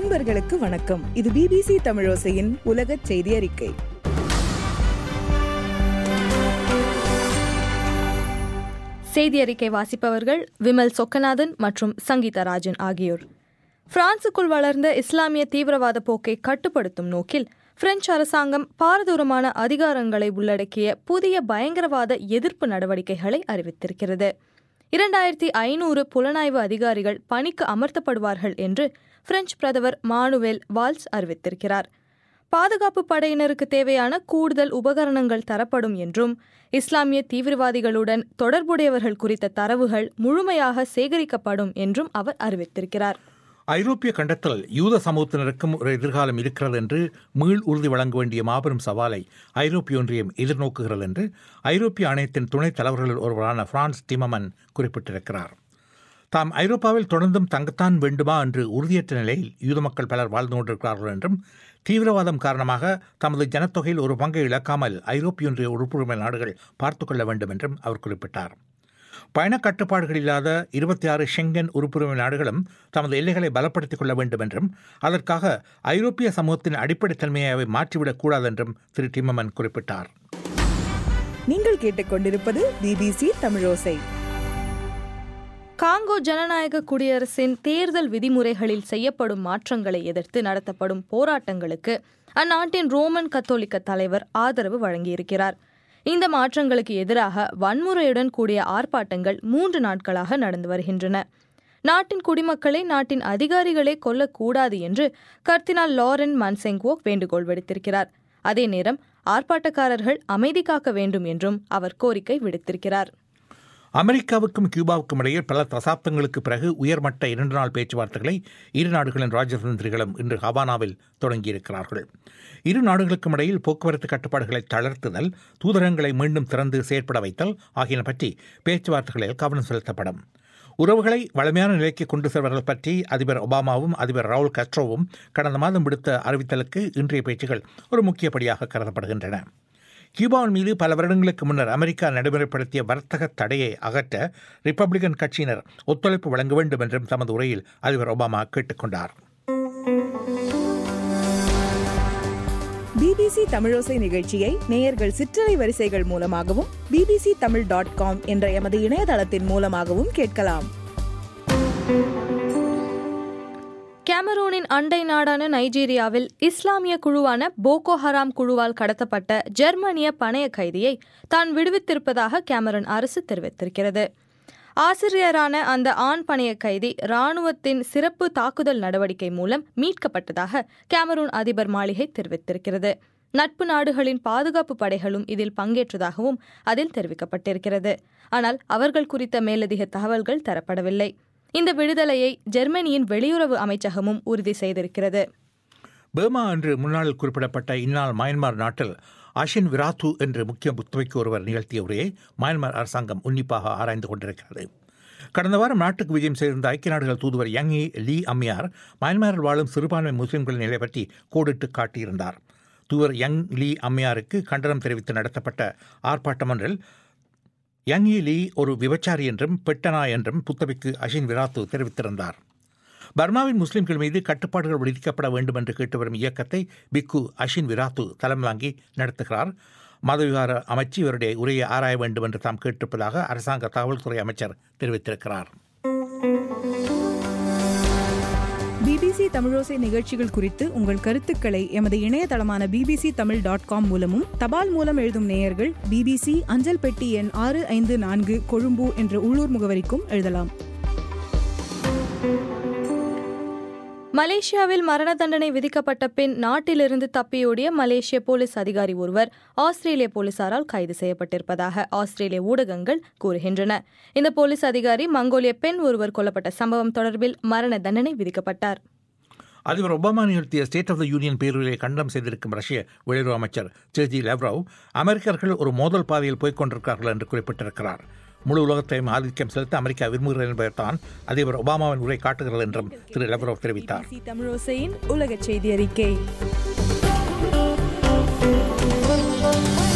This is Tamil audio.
அன்பர்களுக்கு வணக்கம் இது பிபிசி தமிழோசையின் உலக செய்தி அறிக்கை செய்தி அறிக்கை வாசிப்பவர்கள் விமல் சொக்கநாதன் மற்றும் சங்கீதா ராஜன் ஆகியோர் பிரான்சுக்குள் வளர்ந்த இஸ்லாமிய தீவிரவாத போக்கை கட்டுப்படுத்தும் நோக்கில் பிரெஞ்சு அரசாங்கம் பாரதூரமான அதிகாரங்களை உள்ளடக்கிய புதிய பயங்கரவாத எதிர்ப்பு நடவடிக்கைகளை அறிவித்திருக்கிறது இரண்டாயிரத்தி ஐநூறு புலனாய்வு அதிகாரிகள் பணிக்கு அமர்த்தப்படுவார்கள் என்று பிரெஞ்சு பிரதமர் மானுவேல் வால்ஸ் அறிவித்திருக்கிறார் பாதுகாப்பு படையினருக்கு தேவையான கூடுதல் உபகரணங்கள் தரப்படும் என்றும் இஸ்லாமிய தீவிரவாதிகளுடன் தொடர்புடையவர்கள் குறித்த தரவுகள் முழுமையாக சேகரிக்கப்படும் என்றும் அவர் அறிவித்திருக்கிறார் ஐரோப்பிய கண்டத்தில் யூத சமூகத்தினருக்கும் ஒரு எதிர்காலம் இருக்கிறது என்று மீள் உறுதி வழங்க வேண்டிய மாபெரும் சவாலை ஐரோப்பிய ஒன்றியம் எதிர்நோக்குகிறது என்று ஐரோப்பிய ஆணையத்தின் துணைத் தலைவர்களில் ஒருவரான பிரான்ஸ் டிமமன் குறிப்பிட்டிருக்கிறார் தாம் ஐரோப்பாவில் தொடர்ந்தும் தங்கத்தான் வேண்டுமா என்று உறுதியற்ற நிலையில் யூத மக்கள் பலர் வாழ்ந்து கொண்டிருக்கிறார்கள் என்றும் தீவிரவாதம் காரணமாக தமது ஜனத்தொகையில் ஒரு பங்கை இழக்காமல் ஐரோப்பிய ஒன்றிய உறுப்புரிமை நாடுகள் பார்த்துக் கொள்ள வேண்டும் என்றும் அவர் குறிப்பிட்டார் பயண கட்டுப்பாடுகள் இல்லாத இருபத்தி ஆறு ஷெங்கன் உறுப்புரிமை நாடுகளும் தமது எல்லைகளை பலப்படுத்திக் கொள்ள வேண்டும் என்றும் அதற்காக ஐரோப்பிய சமூகத்தின் அடிப்படைத்தன்மையை அவை மாற்றிவிடக் கூடாது என்றும் திரு டிம்மமன் குறிப்பிட்டார் நீங்கள் கேட்டுக்கொண்டிருப்பது பிபிசி தமிழோசை காங்கோ ஜனநாயக குடியரசின் தேர்தல் விதிமுறைகளில் செய்யப்படும் மாற்றங்களை எதிர்த்து நடத்தப்படும் போராட்டங்களுக்கு அந்நாட்டின் ரோமன் கத்தோலிக்க தலைவர் ஆதரவு வழங்கியிருக்கிறார் இந்த மாற்றங்களுக்கு எதிராக வன்முறையுடன் கூடிய ஆர்ப்பாட்டங்கள் மூன்று நாட்களாக நடந்து வருகின்றன நாட்டின் குடிமக்களை நாட்டின் அதிகாரிகளே கொல்லக்கூடாது என்று கர்த்தினால் லாரன் மன்செங்வோ வேண்டுகோள் விடுத்திருக்கிறார் அதே நேரம் ஆர்ப்பாட்டக்காரர்கள் அமைதி காக்க வேண்டும் என்றும் அவர் கோரிக்கை விடுத்திருக்கிறார் அமெரிக்காவுக்கும் கியூபாவுக்கும் இடையே பல தசாப்தங்களுக்கு பிறகு உயர்மட்ட இரண்டு நாள் பேச்சுவார்த்தைகளை இரு நாடுகளின் ராஜதந்திரிகளும் இன்று ஹவானாவில் தொடங்கியிருக்கிறார்கள் இரு நாடுகளுக்கும் இடையில் போக்குவரத்து கட்டுப்பாடுகளை தளர்த்துதல் தூதரகங்களை மீண்டும் திறந்து செயற்பட வைத்தல் ஆகியன பற்றி பேச்சுவார்த்தைகளில் கவனம் செலுத்தப்படும் உறவுகளை வளமையான நிலைக்கு கொண்டு செல்வர்கள் பற்றி அதிபர் ஒபாமாவும் அதிபர் ராகுல் கஸ்ட்ரோவும் கடந்த மாதம் விடுத்த அறிவித்தலுக்கு இன்றைய பேச்சுகள் ஒரு முக்கியப்படியாக கருதப்படுகின்றன கியூபாவின் மீது பல வருடங்களுக்கு முன்னர் அமெரிக்கா நடைமுறைப்படுத்திய வர்த்தக தடையை அகற்ற ரிப்பப்ளிகன் கட்சியினர் ஒத்துழைப்பு வழங்க வேண்டும் என்றும் தமது உரையில் அதிபர் ஒபாமா கேட்டுக்கொண்டார் பிபிசி தமிழோசை நிகழ்ச்சியை நேயர்கள் சிற்றலை வரிசைகள் மூலமாகவும் பிபிசி தமிழ் டாட் காம் என்ற எமது இணையதளத்தின் மூலமாகவும் கேட்கலாம் கேமரூனின் அண்டை நாடான நைஜீரியாவில் இஸ்லாமிய குழுவான போகோ ஹராம் குழுவால் கடத்தப்பட்ட ஜெர்மனிய பணைய கைதியை தான் விடுவித்திருப்பதாக கேமரூன் அரசு தெரிவித்திருக்கிறது ஆசிரியரான அந்த ஆண் பணைய கைதி ராணுவத்தின் சிறப்பு தாக்குதல் நடவடிக்கை மூலம் மீட்கப்பட்டதாக கேமரூன் அதிபர் மாளிகை தெரிவித்திருக்கிறது நட்பு நாடுகளின் பாதுகாப்பு படைகளும் இதில் பங்கேற்றதாகவும் அதில் தெரிவிக்கப்பட்டிருக்கிறது ஆனால் அவர்கள் குறித்த மேலதிக தகவல்கள் தரப்படவில்லை இந்த விடுதலையை ஜெர்மனியின் வெளியுறவு அமைச்சகமும் உறுதி செய்திருக்கிறது பர்மா என்று முன்னாள் குறிப்பிடப்பட்ட இந்நாள் மயன்மார் நாட்டில் அஷின் விராத்து என்று முக்கிய புத்துவைக்கு ஒருவர் நிகழ்த்திய உரையை மயன்மார் அரசாங்கம் உன்னிப்பாக ஆராய்ந்து கொண்டிருக்கிறது கடந்த வாரம் நாட்டுக்கு விஜயம் செய்திருந்த ஐக்கிய நாடுகள் தூதுவர் யங்கி லீ அம்மையார் மயன்மாரில் வாழும் சிறுபான்மை முஸ்லிம்களின் நிலை பற்றி கோடிட்டு காட்டியிருந்தார் தூவர் யங் லீ அம்மையாருக்கு கண்டனம் தெரிவித்து நடத்தப்பட்ட ஆர்ப்பாட்டம் ஒன்றில் யங் லீ ஒரு விபச்சாரி என்றும் பெட்டனா என்றும் புத்தபிக்கு அஷின் விராத்து தெரிவித்திருந்தார் பர்மாவின் முஸ்லிம்கள் மீது கட்டுப்பாடுகள் விதிக்கப்பட வேண்டும் என்று கேட்டு வரும் இயக்கத்தை பிக்கு அஷின் விராத்து தலைமையாங்கி நடத்துகிறார் மதவிகார அமைச்சு இவருடைய உரையை ஆராய வேண்டும் என்று தாம் கேட்டிருப்பதாக அரசாங்க தகவல்துறை அமைச்சர் தெரிவித்திருக்கிறார் பிபிசி தமிழோசை நிகழ்ச்சிகள் குறித்து உங்கள் கருத்துக்களை எமது இணையதளமான பிபிசி தமிழ் டாட் காம் மூலமும் தபால் மூலம் எழுதும் நேயர்கள் பிபிசி அஞ்சல் பெட்டி எண் ஆறு ஐந்து நான்கு கொழும்பு என்ற உள்ளூர் முகவரிக்கும் எழுதலாம் மலேசியாவில் மரண தண்டனை விதிக்கப்பட்ட பின் நாட்டிலிருந்து தப்பியோடிய மலேசிய போலீஸ் அதிகாரி ஒருவர் ஆஸ்திரேலிய போலீசாரால் கைது செய்யப்பட்டிருப்பதாக ஆஸ்திரேலிய ஊடகங்கள் கூறுகின்றன இந்த போலீஸ் அதிகாரி மங்கோலிய பெண் ஒருவர் கொல்லப்பட்ட சம்பவம் தொடர்பில் மரண தண்டனை விதிக்கப்பட்டார் அதிபர் ஒபாமா நிகழ்த்திய ஸ்டேட் ஆஃப் த யூனியன் பேரூரை கண்டனம் செய்திருக்கும் ரஷ்ய வெளியுறவு அமைச்சர் செர்ஜி லெவ்ரவ் அமெரிக்கர்கள் ஒரு மோதல் பாதையில் போய்க் கொண்டிருக்கிறார்கள் என்று குறிப்பிட்டிருக்கிறார் முழு உலகத்தையும் ஆதிக்கம் செலுத்த அமெரிக்கா விரும்புகிறது என்பதைத்தான் அதிபர் ஒபாமாவின் உரை காட்டுகிறது என்றும் திரு லெவ்ரவ் தெரிவித்தார் பிபிசி தமிழோசையின் உலக செய்தி அறிக்கை